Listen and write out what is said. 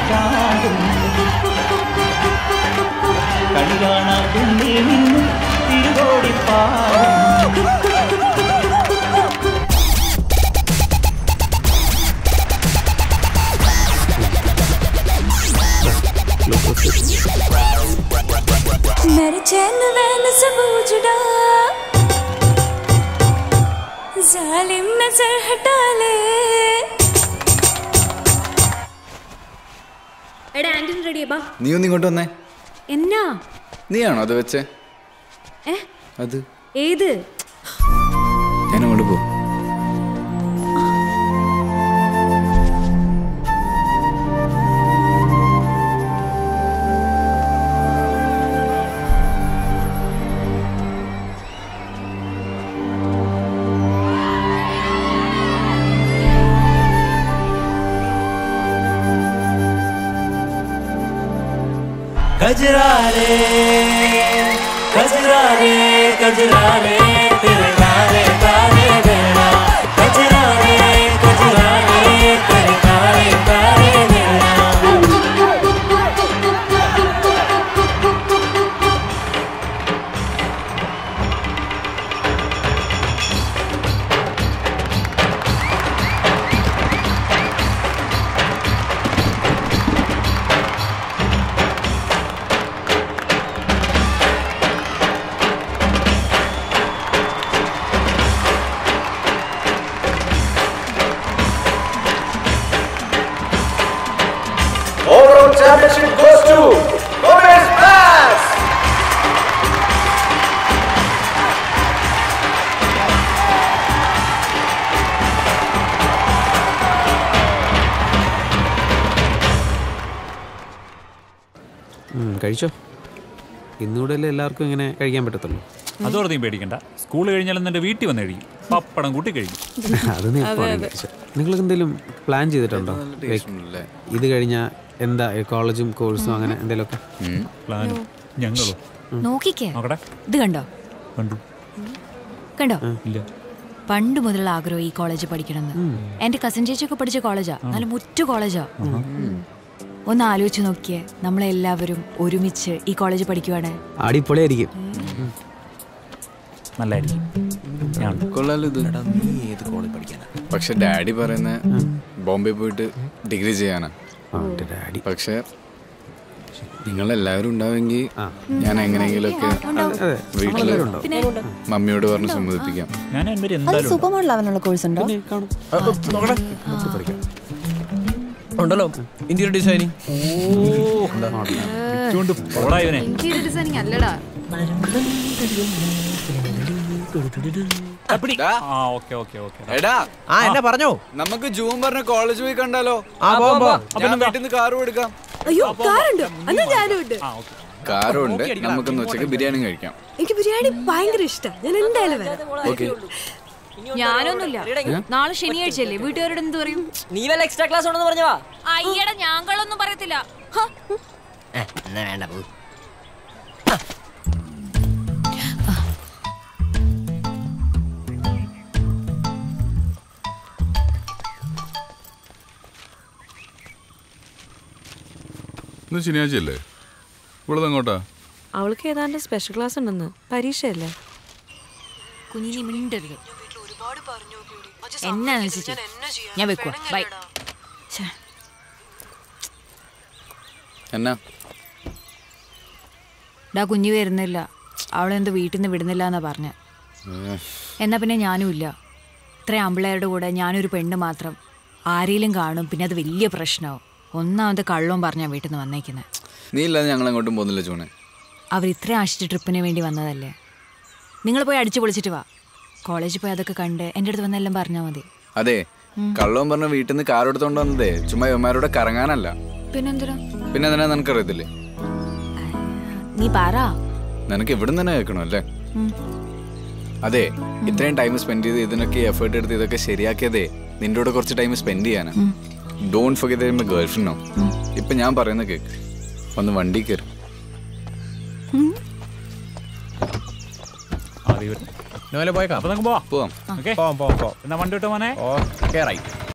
ചാടും കണി കാണാ തുള്ളി നിന്നും തിരുകോടിപ്പാടും मेरे चैन वैन से बूझड़ा जालिम नजर हटा ले എടാ ആന്റണി റെഡിയാ ബാ നീ ഒന്ന് ഇങ്ങോട്ട് വന്നേ എന്നാ നീയാണോ അത് വെച്ചേ ഏ അത് ഏത് ഞാൻ അങ്ങോട്ട് പോ गजरा रे गजरा रे गजरा रे तेरे काले काले बेड़ा गजरा रे गजरा रे तेरे काले काले बेड़ा Overall championship goes to Gomez Pass. ഉം, കഴിച്ചോ ഇന്നുകൂടെയല്ലേ എല്ലാവർക്കും ഇങ്ങനെ കഴിക്കാൻ പറ്റത്തുള്ളൂ അതോടെ നീ പേടിക്കണ്ട സ്കൂൾ കഴിഞ്ഞാലും നിന്റെ വീട്ടിൽ വന്ന് കഴിക്കും പപ്പടം കൂട്ടി കഴിക്കും അത് നീ എപ്പോഴാണ് കഴിച്ചത് നിങ്ങൾ എന്തെങ്കിലും പ്ലാൻ ചെയ്തിട്ടുണ്ടോ ടേസ്റ്റ് ഇത് കഴിഞ്ഞാൽ എന്താ കോളേജും കോഴ്സും അങ്ങനെ എന്തെങ്കിലുമൊക്കെ പ്ലാനും ഞങ്ങളും നോക്കിക്കേ നോക്കട്ടെ ഇത് കണ്ടോ കണ്ടു കണ്ടോ ഇല്ല പണ്ട് മുതലുള്ള ആഗ്രഹം ഈ കോളേജ് പഠിക്കണമെന്ന് എന്റെ കസിൻ ചേച്ചിയൊക്കെ പഠിച്ച കോളേജാ നല്ല മുറ്റു കോളേജാ ഒന്ന് ആലോചിച്ച് നോക്കിയേ നമ്മളെല്ലാവരും ഒരുമിച്ച് ഈ കോളേജ് പഠിക്കുവാണ് അടിപൊളിയായിരിക്കും നല്ലായിരിക്കും ഞാൻ കൊള്ളാലോ ഇത് പക്ഷെ ഡാഡി പറയുന്ന ബോംബെ പോയിട്ട് ഡിഗ്രി ചെയ്യാനാ ഡാഡി പക്ഷെ നിങ്ങളെല്ലാവരും ഉണ്ടാവുമെങ്കിൽ ഞാൻ എങ്ങനെയെങ്കിലുമൊക്കെ വീട്ടില് മമ്മിയോട് പറഞ്ഞ് സമ്മതിപ്പിക്കാം ഞാൻ എന്തൊരു എന്തായാലും സൂപ്പർ മോഡൽ ആവാനുള്ള കോഴ്സ് ഉണ്ടോ ഉണ്ടല്ലോ ഇന്റീരിയർ ഡിസൈനിങ് വിളിച്ചോണ്ട് പോടാ ഇവനെ ഇന്റീരിയർ ഡിസൈനിങ് അല്ലടാ അപ്പടി. ആ ഓക്കെ ഓക്കെ ഓക്കെ എടാ ആ എന്നെ പറഞ്ഞോ നമുക്ക് ജൂൺ പറഞ്ഞ കോളേജ് പോയി കണ്ടാലോ ആ പോവാം പോവാം ഞാൻ വീട്ടിൽ നിന്ന് കാറും എടുക്കാം അയ്യോ കാറുണ്ട് അന്ന് ഞാനും ഉണ്ട് ആ ഓക്കെ കാറും ഉണ്ട് നമുക്കൊന്ന് ഉച്ചക്ക് ബിരിയാണി കഴിക്കാം എനിക്ക് ബിരിയാണി ഭയങ്കര ഇഷ്ടം ഞാൻ എന്തായാലും വരാം ഓക്കെ ഞാനൊന്നുമില്ല നാളെ ശനിയാഴ്ചയല്ലേ വീട്ടുകാരോട് എന്ത് പറയും നീ വല്ല എക്സ്ട്രാ ക്ലാസ് ഉണ്ടെന്ന് പറഞ്ഞോ അയ്യടാ ഞങ്ങളൊന്നും പറയത്തില്ല എന്നാ വേണ്ട പോ ഇന്ന് ശനിയാഴ്ചയല്ലേ ഇവിടെ അങ്ങോട്ടാ അവൾക്ക് ഏതാണ്ട് സ്പെഷ്യൽ ക്ലാസ് ഉണ്ടെന്ന് പരീക്ഷയല്ലേ കുഞ്ഞിനി മിണ്ടരുത് എന്നാന്ന് വെച്ചിട്ട് ഞാൻ വെക്കുവാ ബൈ എന്നാ ഡാ കുഞ്ഞു വരുന്നില്ല അവളെന്ത് വീട്ടിൽ നിന്ന് വിടുന്നില്ല എന്നാ പറഞ്ഞ ഏ, എന്നാ പിന്നെ ഞാനും ഇല്ല ഇത്ര ആമ്പിള്ളേരുടെ കൂടെ ഞാനൊരു പെണ്ണ് മാത്രം ആരെങ്കിലും കാണും പിന്നെ അത് വലിയ പ്രശ്നമാവും ഒന്നാമത് കള്ളവും പറഞ്ഞാ വീട്ടിൽ നിന്ന് വന്നേക്കുന്നത് നീ ഇല്ലാതെ ഞങ്ങൾ അങ്ങോട്ടും പോകുന്നില്ല ചൂണെ അവർ ഇത്ര ആശിച്ച ട്രിപ്പിന് വേണ്ടി വന്നതല്ലേ നിങ്ങൾ പോയി അടിച്ചു പൊളിച്ചിട്ട് വാ കോളേജിൽ പോയി അതൊക്കെ കണ്ട് എൻ്റെ അടുത്ത് വന്നെല്ലാം പറഞ്ഞാൽ മതി അതെ കള്ളവും പറഞ്ഞ വീട്ടിൽ നിന്ന് കാർ എടുത്തോണ്ട് വന്നതേ ചുമ്മാ ഇവന്മാരോട് കറങ്ങാനല്ല പിന്നെന്തിനാ പിന്നെ എന്തിനാ നിനക്കറിയത്തില്ലേ നീ പറ നിനക്ക് ഇവിടെ തന്നെ കേൾക്കണോ അല്ലേ അതെ ഇത്രയും ടൈം സ്പെൻഡ് ചെയ്ത് ഇതിനൊക്കെ എഫേർട്ട് എടുത്ത് ഇതൊക്കെ ശരിയാക്കിയതേ നിന്റെ കൂടെ കുറച്ച് ടൈം സ്പെൻഡ് ചെയ്യാനാ ഡോണ്ട് ഫർഗെറ്റ് മൈ ഗേൾ ഫ്രണ്ടോ ഇപ്പൊ ഞാൻ പറയുന്ന കേക്ക് ഒന്ന് വണ്ടി കയറും അറിയും നോലെ പോയേക്കാം അപ്പൊ നമുക്ക് പോവാം പോവാം ഓക്കെ പോവാം പോവാം പോവാം എന്നാ വണ്ടി വിട്ടോ മോനെ ഓക്കെ റൈറ്റ്